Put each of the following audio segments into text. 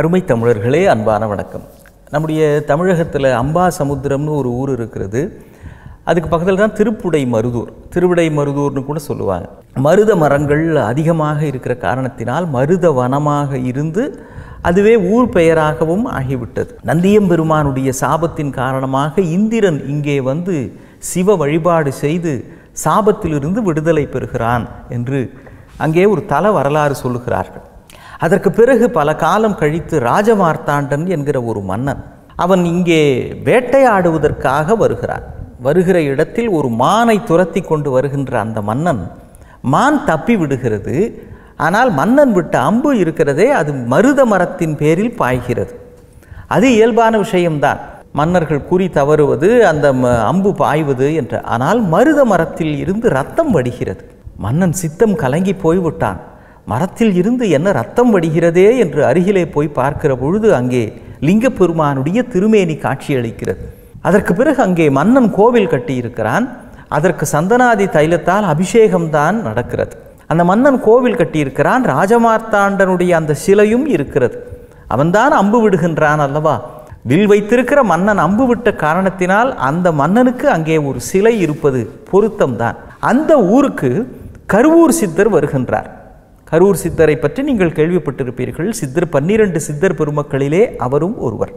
அருமை தமிழர்களே அன்பான வணக்கம் நம்முடைய தமிழகத்தில் அம்பா சமுத்திரம்னு ஒரு ஊர் இருக்கிறது அதுக்கு பக்கத்தில் தான் திருப்புடை மருதூர் திருவிடை மருதூர்னு கூட சொல்லுவாங்க மருத மரங்கள் அதிகமாக இருக்கிற காரணத்தினால் மருத வனமாக இருந்து அதுவே ஊர் பெயராகவும் ஆகிவிட்டது நந்தியம்பெருமானுடைய சாபத்தின் காரணமாக இந்திரன் இங்கே வந்து சிவ வழிபாடு செய்து சாபத்திலிருந்து விடுதலை பெறுகிறான் என்று அங்கே ஒரு தல வரலாறு சொல்லுகிறார்கள் அதற்கு பிறகு பல காலம் கழித்து ராஜமார்த்தாண்டன் என்கிற ஒரு மன்னன் அவன் இங்கே வேட்டையாடுவதற்காக வருகிறான் வருகிற இடத்தில் ஒரு மானை துரத்தி கொண்டு வருகின்ற அந்த மன்னன் மான் தப்பி விடுகிறது ஆனால் மன்னன் விட்ட அம்பு இருக்கிறதே அது மருத மரத்தின் பேரில் பாய்கிறது அது இயல்பான விஷயம்தான் மன்னர்கள் குறி தவறுவது அந்த ம- அம்பு பாய்வது என்ற ஆனால் மருத மரத்தில் இருந்து ரத்தம் வடிகிறது மன்னன் சித்தம் கலங்கி போய்விட்டான் மரத்தில் இருந்து என்ன ரத்தம் வடிகிறதே என்று அருகிலே போய் பார்க்கிற பொழுது அங்கே லிங்கப் பெருமானுடைய திருமேனி காட்சியளிக்கிறது அதற்கு பிறகு அங்கே மன்னன் கோவில் கட்டியிருக்கிறான் அதற்கு சந்தனாதி தைலத்தால் அபிஷேகம்தான் நடக்கிறது அந்த மன்னன் கோவில் கட்டியிருக்கிறான் ராஜமார்த்தாண்டனுடைய அந்த சிலையும் இருக்கிறது அவன்தான் அம்பு விடுகின்றான் அல்லவா வில் வைத்திருக்கிற மன்னன் அம்பு விட்ட காரணத்தினால் அந்த மன்னனுக்கு அங்கே ஒரு சிலை இருப்பது பொருத்தம்தான் அந்த ஊருக்கு கருவூர் சித்தர் வருகின்றார் கரூர் சித்தரை பற்றி நீங்கள் கேள்விப்பட்டிருப்பீர்கள் சித்தர் பன்னிரண்டு சித்தர் பெருமக்களிலே அவரும் ஒருவர்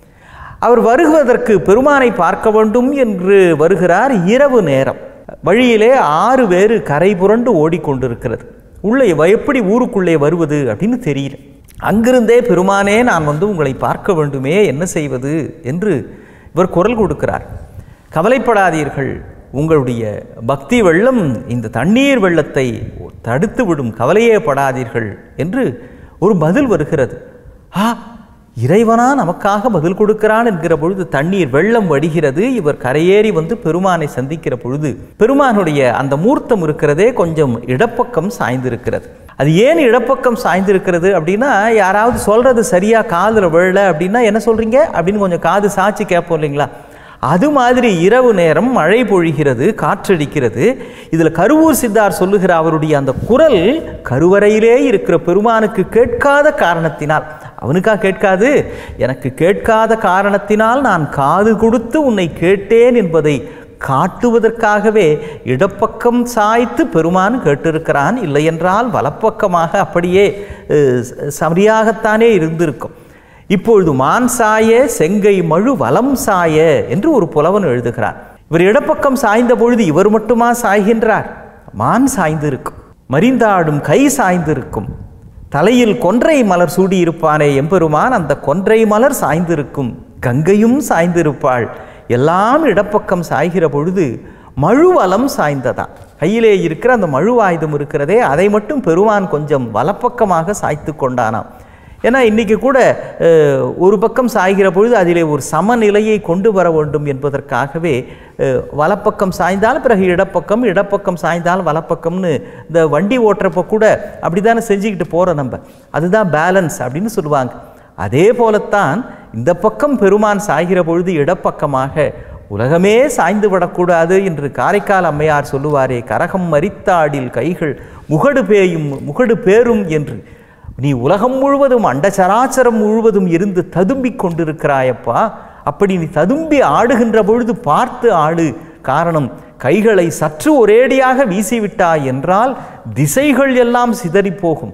அவர் வருவதற்கு பெருமானை பார்க்க வேண்டும் என்று வருகிறார் இரவு நேரம் வழியிலே ஆறு வேறு கரை புரண்டு ஓடிக்கொண்டிருக்கிறது உள்ளே வ- எப்படி ஊருக்குள்ளே வருவது அப்படின்னு தெரியல அங்கிருந்தே பெருமானே நான் வந்து உங்களை பார்க்க வேண்டுமே என்ன செய்வது என்று இவர் குரல் கொடுக்கிறார் கவலைப்படாதீர்கள் உங்களுடைய பக்தி வெள்ளம் இந்த தண்ணீர் வெள்ளத்தை தடுத்து விடும் கவலையே படாதீர்கள் என்று ஒரு பதில் வருகிறது ஆ இறைவனா நமக்காக பதில் கொடுக்கிறான் என்கிற பொழுது தண்ணீர் வெள்ளம் வடிகிறது இவர் கரையேறி வந்து பெருமானை சந்திக்கிற பொழுது பெருமானுடைய அந்த மூர்த்தம் இருக்கிறதே கொஞ்சம் இடப்பக்கம் சாய்ந்திருக்கிறது அது ஏன் இடப்பக்கம் சாய்ந்திருக்கிறது அப்படின்னா யாராவது சொல்றது சரியா காதுல விழல அப்படின்னா என்ன சொல்றீங்க அப்படின்னு கொஞ்சம் காது சாய்ச்சி கேட்போம் இல்லைங்களா அது மாதிரி இரவு நேரம் மழை பொழிகிறது காற்றடிக்கிறது இதில் கருவூர் சித்தார் சொல்லுகிற அவருடைய அந்த குரல் கருவறையிலே இருக்கிற பெருமானுக்கு கேட்காத காரணத்தினால் அவனுக்கா கேட்காது எனக்கு கேட்காத காரணத்தினால் நான் காது கொடுத்து உன்னை கேட்டேன் என்பதை காட்டுவதற்காகவே இடப்பக்கம் சாய்த்து பெருமான் கேட்டிருக்கிறான் இல்லையென்றால் வலப்பக்கமாக அப்படியே அஹ், சரியாகத்தானே இருந்திருக்கும் இப்பொழுது மான் சாய செங்கை மழு வலம் சாய என்று ஒரு புலவன் எழுதுகிறார் இவர் இடப்பக்கம் சாய்ந்த பொழுது இவர் மட்டுமா சாய்கின்றார் மான் சாய்ந்திருக்கும் மரிந்தாடும் கை சாய்ந்திருக்கும் தலையில் கொன்றை மலர் சூடியிருப்பானே எம்பெருமான் அந்த கொன்றை மலர் சாய்ந்திருக்கும் கங்கையும் சாய்ந்திருப்பாள் எல்லாம் இடப்பக்கம் சாய்கிற பொழுது மழுவலம் சாய்ந்ததா கையிலே இருக்கிற அந்த மழு ஆயுதம் இருக்கிறதே அதை மட்டும் பெருமான் கொஞ்சம் வலப்பக்கமாக சாய்த்து கொண்டானாம் ஏன்னா இன்றைக்கி கூட அஹ், ஒரு பக்கம் சாய்கிற பொழுது அதிலே ஒரு சமநிலையை கொண்டு வர வேண்டும் என்பதற்காகவே அஹ், வலப்பக்கம் சாய்ந்தால் பிறகு இடப்பக்கம் இடப்பக்கம் சாய்ந்தால் வலப்பக்கம்னு இந்த வண்டி ஓட்டுறப்ப கூட அப்படி தானே செஞ்சுக்கிட்டு போகிறோம் நம்ம அதுதான் பேலன்ஸ் அப்படின்னு சொல்லுவாங்க அதே போலத்தான் இந்த பக்கம் பெருமான் சாய்கிற பொழுது இடப்பக்கமாக உலகமே சாய்ந்து விடக்கூடாது என்று காரைக்கால் அம்மையார் சொல்லுவாரே கரகம் மரித்தாடில் கைகள் முகடு பேயும் முகடு பேரும் என்று நீ உலகம் முழுவதும் அண்டசராச்சரம் முழுவதும் இருந்து ததும்பிக் கொண்டிருக்கிறாயப்பா அப்படி நீ ததும்பி ஆடுகின்ற பொழுது பார்த்து ஆடு காரணம் கைகளை சற்று ஒரேடியாக வீசிவிட்டாய் என்றால் திசைகள் எல்லாம் சிதறிப் போகும்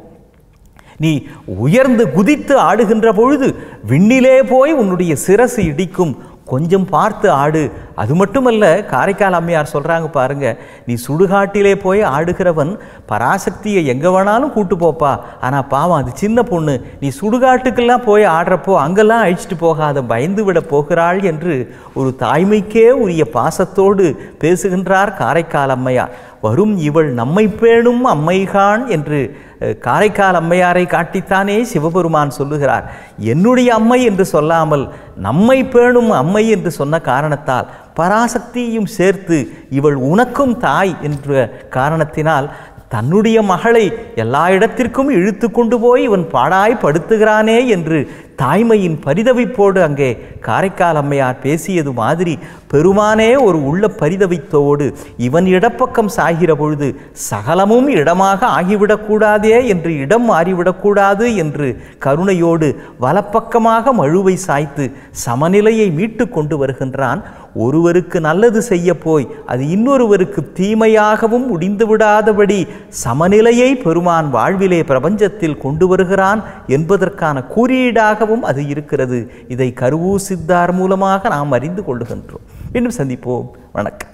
நீ உயர்ந்து குதித்து ஆடுகின்ற பொழுது விண்ணிலே போய் உன்னுடைய சிரசு இடிக்கும் கொஞ்சம் பார்த்து ஆடு அது மட்டுமல்ல காரைக்கால் அம்மையார் சொல்கிறாங்க பாருங்க நீ சுடுகாட்டிலே போய் ஆடுகிறவன் பராசக்தியை எங்கே வேணாலும் கூட்டு போப்பா ஆனால் பாவம் அது சின்ன பொண்ணு நீ சுடுகாட்டுக்கெல்லாம் போய் ஆடுறப்போ அங்கெல்லாம் அழிச்சிட்டு போகாத பயந்து விட போகிறாள் என்று ஒரு தாய்மைக்கே உரிய பாசத்தோடு பேசுகின்றார் காரைக்கால் அம்மையார் வரும் இவள் நம்மை பேணும் அம்மைகான் என்று அஹ், காரைக்கால் அம்மையாரை காட்டித்தானே சிவபெருமான் சொல்லுகிறார் என்னுடைய அம்மை என்று சொல்லாமல் நம்மை பேணும் அம்மை என்று சொன்ன காரணத்தால் பராசக்தியையும் சேர்த்து இவள் உனக்கும் தாய் என்ற காரணத்தினால் தன்னுடைய மகளை எல்லா இடத்திற்கும் இழுத்து கொண்டு போய் இவன் பாடாய் படுத்துகிறானே என்று தாய்மையின் பரிதவிப்போடு அங்கே காரைக்கால் அம்மையார் பேசியது மாதிரி பெருமானே ஒரு உள்ள பரிதவித்தோடு இவன் இடப்பக்கம் சாகிற பொழுது சகலமும் இடமாக ஆகிவிடக்கூடாதே என்று இடம் மாறிவிடக்கூடாது என்று கருணையோடு வலப்பக்கமாக மழுவை சாய்த்து சமநிலையை மீட்டு கொண்டு வருகின்றான் ஒருவருக்கு நல்லது செய்ய போய் அது இன்னொருவருக்கு தீமையாகவும் முடிந்து விடாதபடி சமநிலையை பெருமான் வாழ்விலே பிரபஞ்சத்தில் கொண்டு வருகிறான் என்பதற்கான குறியீடாகவும் அது இருக்கிறது இதை கருவூர் சித்தார் மூலமாக நாம் அறிந்து கொள்ளுகின்றோம் இன்னும் சந்திப்போம் வணக்கம்